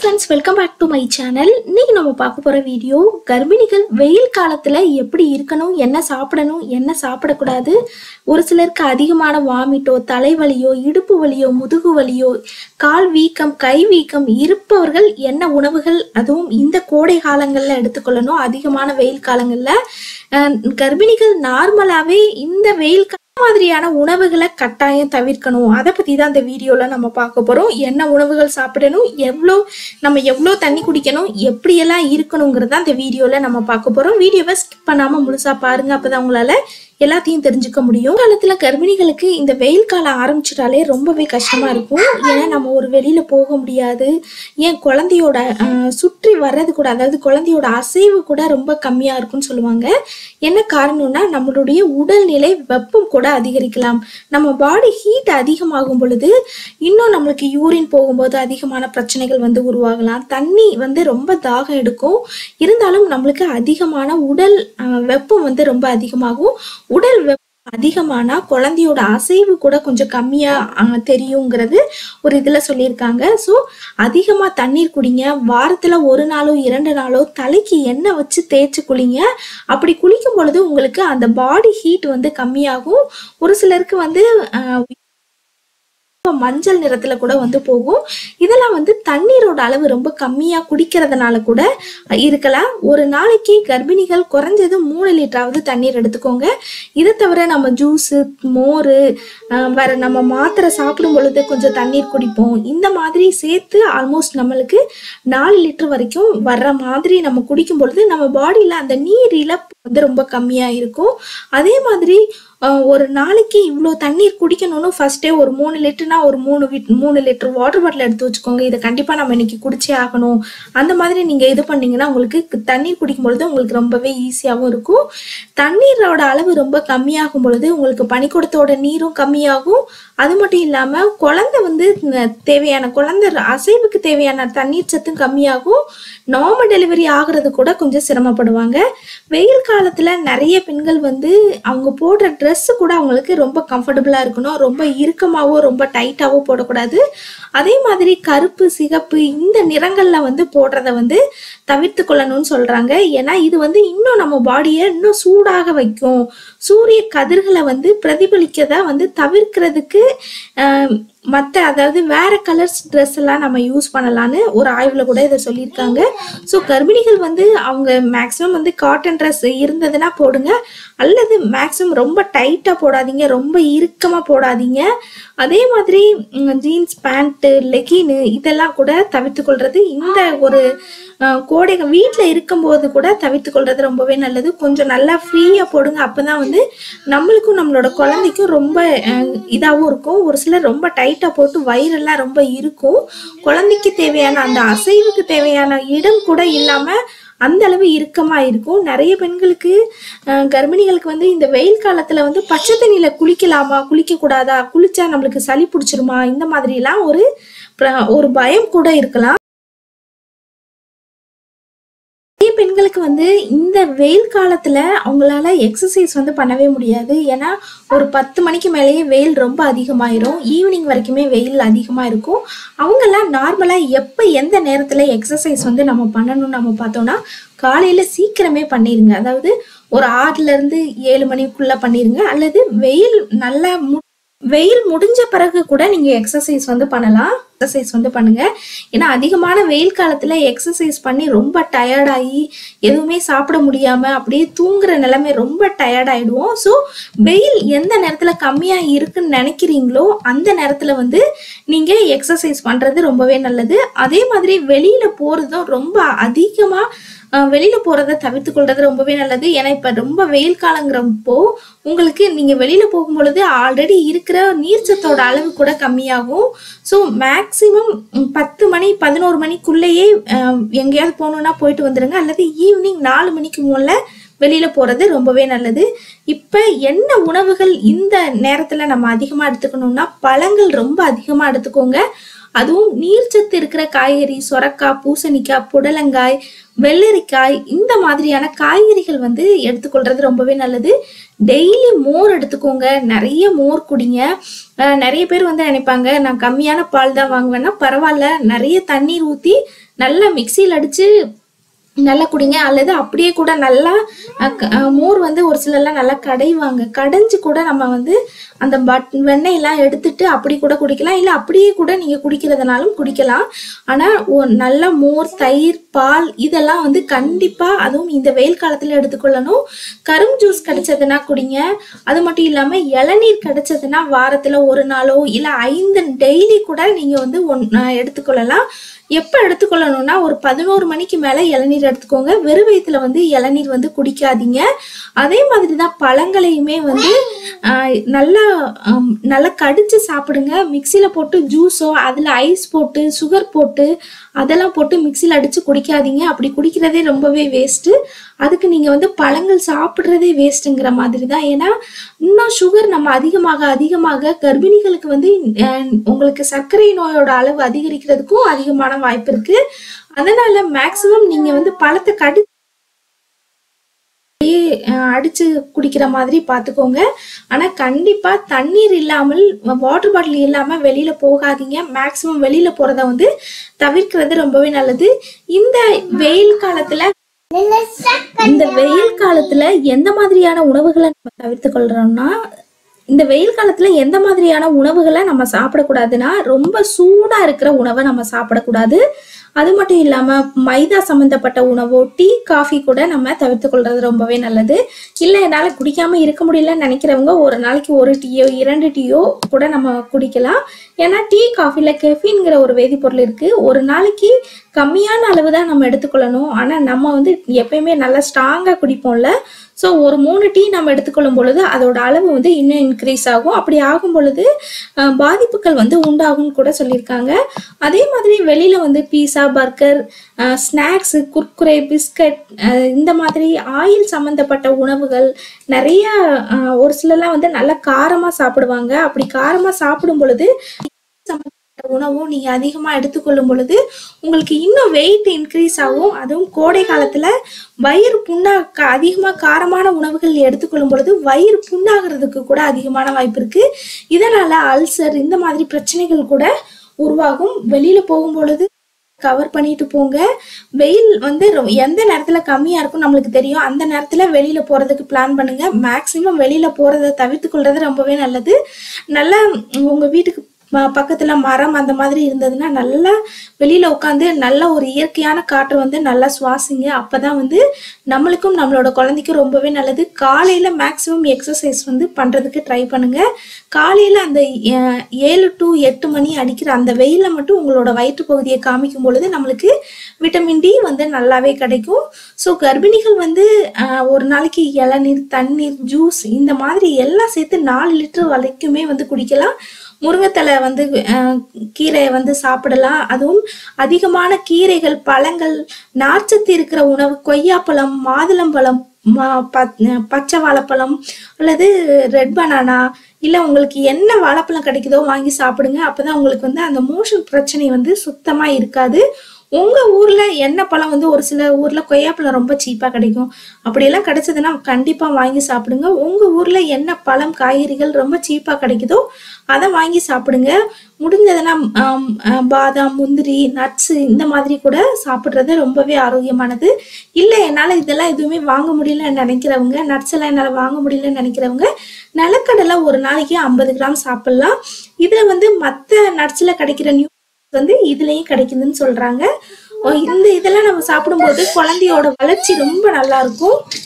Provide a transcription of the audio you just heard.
friends welcome back to my channel இன்னைக்கு நம்ம பார்க்க போற வீடியோ கர்ப்பிணிகள் வெயில் காலத்துல எப்படி இருக்கணும் என்ன சாப்பிடணும் என்ன சாப்பிடக்கூடாது ஒரு சிலருக்கு அதிகமான வாமிட்டோ தலைவலியோ இடுப்பு வலியோ முதுகு வலியோ கால் வீக்கம் கை வீக்கம் இருப்பவர்கள் என்ன உணவுகள் அதுவும் இந்த கோடை காலங்கள்ல எடுத்துக்கொள்ளணும் அதிகமான வெயில் காலங்கள்ல அஹ், கர்ப்பிணிகள் நார்மலாவே இந்த வெயில் கா- மாதிரியான உணவுகளை கட்டாயம் தவிர்க்கணும் அதை பத்தி தான் இந்த வீடியோல நம்ம பார்க்க போறோம் என்ன உணவுகள் சாப்பிடணும் எவ்வளோ நம்ம எவ்வளோ தண்ணி குடிக்கணும் எப்படியெல்லாம் இருக்கணுங்கிறத இந்த வீடியோல நம்ம பார்க்க போறோம் வீடியோவை ஸ்கிப் பண்ணாம முழுசா பாருங்க அப்பதான் உங்களால எல்லாத்தையும் தெரிஞ்சுக்க முடியும் காலத்துல கர்ப்பிணிகளுக்கு இந்த வெயில் காலம் ஆரம்பிச்சிட்டாலே ரொம்பவே கஷ்டமா இருக்கும் ஏன்னா நம்ம ஒரு வெளியில போக முடியாது ஏன் குழந்தையோட ஆஹ், சுற்றி வர்றது கூட அதாவது குழந்தையோட அசைவு கூட ரொம்ப கம்மியா இருக்கும்னு சொல்லுவாங்க என்ன காரணம்னா நம்மளுடைய உடல்நிலை வெப்பம் கூட அதிகரிக்கலாம் நம்ம பாடி ஹீட் அதிகமாகும் பொழுது இன்னும் நம்மளுக்கு யூரின் போகும்போது அதிகமான பிரச்சனைகள் வந்து உருவாகலாம் தண்ணி வந்து ரொம்ப தாகம் எடுக்கும் இருந்தாலும் நம்மளுக்கு அதிகமான உடல் அஹ், வெப்பம் வந்து ரொம்ப அதிகமாகும் உடல் வெப்பம் அதிகமானா குழந்தையோட அசைவு கூட கொஞ்சம் கம்மியா அஹ், தெரியுங்கிறது ஒரு இதுல சொல்லியிருக்காங்க ஸோ அதிகமா தண்ணீர் குடிங்க வாரத்துல ஒரு நாளோ இரண்டு நாளோ தலைக்கு எண்ணெய் வச்சு தேய்ச்சி குளிங்க அப்படி குளிக்கும் பொழுது உங்களுக்கு அந்த பாடி ஹீட் வந்து கம்மியாகும் ஒரு சிலருக்கு வந்து அஹ், ரொம்ப மஞ்சள் நிறத்துல கூட வந்து போகும் இதெல்லாம் வந்து தண்ணீரோட அளவு ரொம்ப கம்மியா குடிக்கிறதுனால கூட இருக்கலாம் ஒரு நாளைக்கு கர்ப்பிணிகள் குறைஞ்சது மூணு லிட்டராவது தண்ணீர் எடுத்துக்கோங்க இதை தவிர நம்ம ஜூஸு மோர் வேற நம்ம மாத்திரை சாப்பிடும் பொழுது கொஞ்சம் தண்ணீர் குடிப்போம் இந்த மாதிரி சேர்த்து ஆல்மோஸ்ட் நம்மளுக்கு நாலு லிட்டர் வரைக்கும் வர்ற மாதிரி நம்ம குடிக்கும் பொழுது நம்ம பாடியில அந்த நீர் இழப்பு வந்து ரொம்ப கம்மியா இருக்கும் அதே மாதிரி அஹ், ஒரு நாளைக்கு இவ்வளோ தண்ணீர் குடிக்கணும்னு ஃபர்ஸ்டே ஒரு மூணு லிட்டர்னா ஒரு மூணு லிட் மூணு லிட்டர் வாட்டர் பாட்டில் எடுத்து வச்சுக்கோங்க இதை கண்டிப்பாக நம்ம இன்னைக்கு குடிச்சே ஆகணும் அந்த மாதிரி நீங்கள் இது பண்ணீங்கன்னா உங்களுக்கு கு- தண்ணீர் குடிக்கும் பொழுது உங்களுக்கு ரொம்பவே ஈஸியாகவும் இருக்கும் தண்ணீரோட அளவு ரொம்ப கம்மியாகும் பொழுது உங்களுக்கு பனிக்கூடத்தோட நீரும் கம்மியாகும் அது மட்டும் இல்லாமல் குழந்தை வந்து ந- தேவையான குழந்தை அசைவுக்கு தேவையான தண்ணீர் சத்தும் கம்மியாகும் நார்மல் டெலிவரி ஆகுறது கூட கொஞ்சம் சிரமப்படுவாங்க வெயில் காலத்துல நிறைய பெண்கள் வந்து அவங்க போடுற Dress கூட அவங்களுக்கு ரொம்ப கம்ஃபர்டபுளா இருக்கணும் ரொம்ப இறுக்கமாவோ ரொம்ப டைட்டாவோ போடக்கூடாது அதே மாதிரி கருப்பு சிகப்பு இந்த நிறங்கள்ல வந்து போடுறத வந்து தவிர்த்து கொள்ளணும்னு சொல்றாங்க ஏன்னா இது வந்து இன்னும் நம்ம பாடியை இன்னும் சூடாக வைக்கும் சூரிய கதிர்களை வந்து பிரதிபலிக்கதை வந்து தவிர்க்கிறதுக்கு ஆஹ், மற்ற அதாவது வேற கலர்ஸ் ட்ரெஸ் எல்லாம் நம்ம யூஸ் பண்ணலான்னு ஒரு ஆய்வுல கூட இதை சொல்லியிருக்காங்க ஸோ கர்ப்பிணிகள் வந்து அவங்க மேக்ஸிமம் வந்து காட்டன் ட்ரெஸ் இருந்ததுன்னா போடுங்க அல்லது மேக்ஸிமம் ரொம்ப டைட்டாக போடாதீங்க ரொம்ப இறுக்கமாக போடாதீங்க அதே மாதிரி ஜீன்ஸ் பேண்ட்டு லெகின்னு இதெல்லாம் கூட தவிர்த்து கொள்றது இந்த ஒரு அஹ், கோடை வீட்டில் இருக்கும்போது கூட தவிர்த்து கொள்றது ரொம்பவே நல்லது கொஞ்சம் நல்லா ஃப்ரீயாக போடுங்க அப்பதான் வந்து நம்மளுக்கும் நம்மளோட குழந்தைக்கும் ரொம்ப இதாகவும் இருக்கும் ஒரு சிலர் ரொம்ப டைட்டாக போட்டு வயிறெல்லாம் ரொம்ப இருக்கும் குழந்தைக்கு தேவையான அந்த அசைவுக்கு தேவையான இடம் கூட இல்லாமல் அந்த அளவு இறுக்கமா இருக்கும் நிறைய பெண்களுக்கு அஹ், கர்ப்பிணிகளுக்கு வந்து இந்த வெயில் காலத்துல வந்து பச்சை தண்ணியில குளிக்கலாமா குளிக்க கூடாதா குளிச்சா நம்மளுக்கு சளி பிடிச்சிருமா இந்த மாதிரி எல்லாம் ஒரு பிர- ஒரு பயம் கூட இருக்கலாம் நிறைய பெண்களுக்கு வந்து இந்த வெயில் காலத்துல அவங்களால எக்ஸசைஸ் வந்து பண்ணவே முடியாது ஏன்னா ஒரு பத்து மணிக்கு மேலேயே வெயில் ரொம்ப அதிகமாயிரும் ஈவினிங் வரைக்குமே வெயில் அதிகமா இருக்கும் அவங்கெல்லாம் நார்மலா எப்ப எந்த நேரத்துல எக்ஸசைஸ் வந்து நம்ம பண்ணணும்னு நம்ம பார்த்தோம்னா காலையில சீக்கிரமே பண்ணிருங்க அதாவது ஒரு ஆறுல இருந்து ஏழு மணிக்குள்ள பண்ணிருங்க அல்லது வெயில் நல்லா மு- வெயில் முடிஞ்ச பிறகு கூட நீங்க எக்ஸசைஸ் வந்து பண்ணலாம் எக்ஸசைஸ் வந்து பண்ணுங்க ஏன்னா அதிகமான வெயில் காலத்துல எக்ஸசைஸ் பண்ணி ரொம்ப டயர்டாகி எதுவுமே சாப்பிட முடியாம அப்படியே தூங்குற நிலைமை ரொம்ப டயர்ட் ஆயிடுவோம் ஸோ வெயில் எந்த நேரத்துல கம்மியா இருக்குன்னு நினைக்கிறீங்களோ அந்த நேரத்துல வந்து நீங்க எக்ஸசைஸ் பண்றது ரொம்பவே நல்லது அதே மாதிரி வெளியில போறதும் ரொம்ப அதிகமா அஹ், வெளியில போறதை தவிர்த்து கொள்றது ரொம்பவே நல்லது ஏன்னா இப்ப ரொம்ப வெயில் காலங்கிறப்போ உங்களுக்கு நீங்க வெளியில போகும் பொழுது ஆல்ரெடி இருக்கிற நீர்ச்சத்தோட அளவு கூட கம்மியாகும் ஸோ மேக்சிமம் பத்து மணி பதினோரு மணிக்குள்ளேயே அஹ், எங்கேயாவது போகணுன்னா போயிட்டு வந்துருங்க அல்லது ஈவினிங் நாலு மணிக்கு முன்ன வெளியில போறது ரொம்பவே நல்லது இப்ப என்ன உணவுகள் இந்த நேரத்துல நம்ம அதிகமா எடுத்துக்கணும்னா பழங்கள் ரொம்ப அதிகமா எடுத்துக்கோங்க அதுவும் நீர்ச்சத்து இருக்கிற காய்கறி சொரக்காய் பூசணிக்காய் புடலங்காய் வெள்ளரிக்காய் இந்த மாதிரியான காய்கறிகள் வந்து எடுத்துக்கொள்றது ரொம்பவே நல்லது டெய்லி மோர் எடுத்துக்கோங்க நிறைய மோர் குடிங்க அஹ் நிறைய பேர் வந்து நினைப்பாங்க நான் கம்மியான பால் தான் வாங்குவேன்னா பரவாயில்ல நிறைய தண்ணீர் ஊற்றி நல்லா மிக்சியில் அடித்து நல்லா குடிங்க அல்லது அப்படியே கூட நல்லா அஹ், க- அஹ், மோர் வந்து ஒரு சிலர்லாம் நல்லா கடைவாங்க கடைஞ்சு கூட நம்ம வந்து அந்த பட் வெண்ணெயெல்லாம் எடுத்துட்டு அப்படி கூட குடிக்கலாம் இல்லை அப்படியே கூட நீங்கள் குடிக்கிறதுனாலும் குடிக்கலாம் ஆனால் நல்ல மோர் தயிர் பால் இதெல்லாம் வந்து கண்டிப்பாக அதுவும் இந்த வெயில் காலத்தில் எடுத்துக்கொள்ளணும் கரும் ஜூஸ் கிடைச்சதுன்னா குடிங்க அது மட்டும் இல்லாமல் இளநீர் கிடைச்சதுன்னா வாரத்தில் ஒரு நாளோ இல்லை ஐந்து டெய்லி கூட நீங்கள் வந்து ஒன் அஹ், எடுத்துக்கொள்ளலாம் எப்போ எடுத்துக்கொள்ளணும்னா ஒரு பதினோரு மணிக்கு மேலே இளநீர் எடுத்துக்கோங்க வெறும் வயிற்றுல வந்து இளநீர் வந்து குடிக்காதீங்க அதே மாதிரி தான் பழங்களையுமே வந்து ஆஹ், நல்லா ஆம், நல்லா கடிச்சு சாப்பிடுங்க மிக்சியில் போட்டு ஜூஸோ அதில் ஐஸ் போட்டு சுகர் போட்டு அதெல்லாம் போட்டு மிக்சியில் அடித்து குடிக்காதீங்க அப்படி குடிக்கிறதே ரொம்பவே வேஸ்ட்டு அதுக்கு நீங்கள் வந்து பழங்கள் சாப்பிட்றதே வேஸ்ட்டுங்கிற மாதிரி தான் ஏன்னா இன்னும் சுகர் நம்ம அதிகமாக அதிகமாக கர்ப்பிணிகளுக்கு வந்து அஹ், உங்களுக்கு சர்க்கரை நோயோட அளவு அதிகரிக்கிறதுக்கும் அதிகமான வாய்ப்பு இருக்கு அதனால மேக்சிமம் நீங்க வந்து பழத்தை கடி அப்படியே, அஹ், அடிச்சு குடிக்கிற மாதிரி பார்த்துக்கோங்க ஆனா கண்டிப்பா தண்ணீர் இல்லாமல் வாட்டர் பாட்டில் இல்லாம வெளியில போகாதீங்க மேக்சிமம் வெளியில போறத வந்து தவிர்க்கிறது ரொம்பவே நல்லது இந்த வெயில் காலத்துல இந்த வெயில் காலத்துல எந்த மாதிரியான உணவுகளை நம்ம தவிர்த்து கொள்றோம்னா இந்த வெயில் காலத்துல எந்த மாதிரியான உணவுகளை நம்ம சாப்பிடக்கூடாதுன்னா ரொம்ப சூடா இருக்கிற உணவை நம்ம சாப்பிடக்கூடாது அது மட்டும் இல்லாம மைதா சம்பந்தப்பட்ட உணவோ டீ காஃபி கூட நம்ம தவிர்த்து கொள்றது ரொம்பவே நல்லது இல்லை என்னால் குடிக்காம இருக்க முடியலன்னு நினைக்கிறவங்க ஒரு நாளைக்கு ஒரு டீயோ இரண்டு டீயோ கூட நம்ம குடிக்கலாம் ஏன்னா டீ காஃபில கெஃபின்ங்கிற ஒரு வேதிப்பொருள் இருக்கு ஒரு நாளைக்கு கம்மியான அளவு தான் நம்ம எடுத்துக்கொள்ளணும் ஆனால் நம்ம வந்து எப்பயுமே நல்லா ஸ்ட்ராங்காக குடிப்போம்ல ஸோ ஒரு மூணு டீ நம்ம எடுத்துக்கொள்ளும் பொழுது அதோட அளவு வந்து இன்னும் இன்க்ரீஸ் ஆகும் அப்படி ஆகும் பொழுது அஹ், பாதிப்புகள் வந்து உண்டாகும்னு கூட சொல்லியிருக்காங்க அதே மாதிரி வெளியில் வந்து pizza burger snacks Kurkure biscuit அஹ், இந்த மாதிரி ஆயில் சம்மந்தப்பட்ட உணவுகள் நிறைய அஹ், ஒரு சிலர்லாம் வந்து நல்லா காரமாக சாப்பிடுவாங்க அப்படி காரமாக சாப்பிடும் பொழுது சம்மந்தப்பட்ட உணவும் நீங்க அதிகமா எடுத்துக்கொள்ளும் பொழுது உங்களுக்கு இன்னும் வெயிட் இன்க்ரீஸ் ஆகும் அதுவும் கோடை காலத்துல வயிறு புண்ணா க- அதிகமா காரமான உணவுகள் எடுத்துக்கொள்ளும் பொழுது வயிறு புண்ணாகிறதுக்கு கூட அதிகமான வாய்ப்பு இருக்கு இதனால அல்சர் இந்த மாதிரி பிரச்சனைகள் கூட உருவாகும் வெளியில போகும் பொழுது கவர் பண்ணிட்டு போங்க வெயில் வந்து ரொ- எந்த நேரத்துல கம்மியா இருக்கும் நம்மளுக்கு தெரியும் அந்த நேரத்துல வெளியில போறதுக்கு பிளான் பண்ணுங்க மேக்சிமம் வெளியில போறதை தவிர்த்து கொள்றது ரொம்பவே நல்லது நல்லா உம், உங்க வீட்டுக்கு ப- பக்கத்துல மரம் அந்த மாதிரி இருந்ததுன்னா நல்லா வெளியில உட்காந்து நல்ல ஒரு இயற்கையான காற்று வந்து நல்லா சுவாசிங்க அப்பதான் வந்து நம்மளுக்கும் நம்மளோட குழந்தைக்கும் ரொம்பவே நல்லது காலையில மேக்சிமம் எக்ஸசைஸ் வந்து பண்றதுக்கு ட்ரை பண்ணுங்க காலையில அந்த அஹ், ஏழு டு எட்டு மணி அடிக்கிற அந்த வெயில மட்டும் உங்களோட வயிற்று பகுதியை காமிக்கும் பொழுது நம்மளுக்கு விட்டமின் டி வந்து நல்லாவே கிடைக்கும் ஸோ கர்ப்பிணிகள் வந்து அஹ், ஒரு நாளைக்கு இளநீர் தண்ணீர் ஜூஸ் இந்த மாதிரி எல்லாம் சேர்த்து நாலு லிட்டர் வரைக்குமே வந்து குடிக்கலாம் முருங்கைத்தலை வந்து அஹ், கீரையை வந்து சாப்பிடலாம் அதுவும் அதிகமான கீரைகள் பழங்கள் நார்ச்சத்து இருக்கிற உணவு கொய்யாப்பழம் மாதுளம்பழம் மா- ப- பச்சை வாழைப்பழம் அல்லது ரெட் பனானா இல்லை உங்களுக்கு என்ன வாழைப்பழம் கிடைக்குதோ வாங்கி சாப்பிடுங்க அப்பதான் உங்களுக்கு வந்து அந்த மோஷன் பிரச்சனை வந்து சுத்தமா இருக்காது உங்க ஊர்ல என்ன பழம் வந்து ஒரு சில ஊர்ல கொய்யாப்பழம் ரொம்ப சீப்பா கிடைக்கும் அப்படியெல்லாம் கிடைச்சதுன்னா கண்டிப்பா வாங்கி சாப்பிடுங்க உங்க ஊர்ல என்ன பழம் காய்கறிகள் ரொம்ப சீப்பா கிடைக்குதோ அதை வாங்கி சாப்பிடுங்க முடிஞ்சதுன்னா ஆம், ஆ, பாதாம் முந்திரி நட்ஸு இந்த மாதிரி கூட சாப்பிட்றது ரொம்பவே ஆரோக்கியமானது இல்லை என்னால் இதெல்லாம் எதுவுமே வாங்க முடியலன்னு நினைக்கிறவங்க நட்ஸ் எல்லாம் என்னால் வாங்க முடியலன்னு நினைக்கிறவங்க நிலக்கடலை ஒரு நாளைக்கு ஐம்பது கிராம் சாப்பிடலாம் இதில் வந்து மற்ற நட்ஸில் கிடைக்கிற நியூ வந்து இதுலயும் கிடைக்குதுன்னு சொல்றாங்க ஓ, இந்த இதெல்லாம் நம்ம சாப்பிடும்போது குழந்தையோட வளர்ச்சி ரொம்ப நல்லா இருக்கும்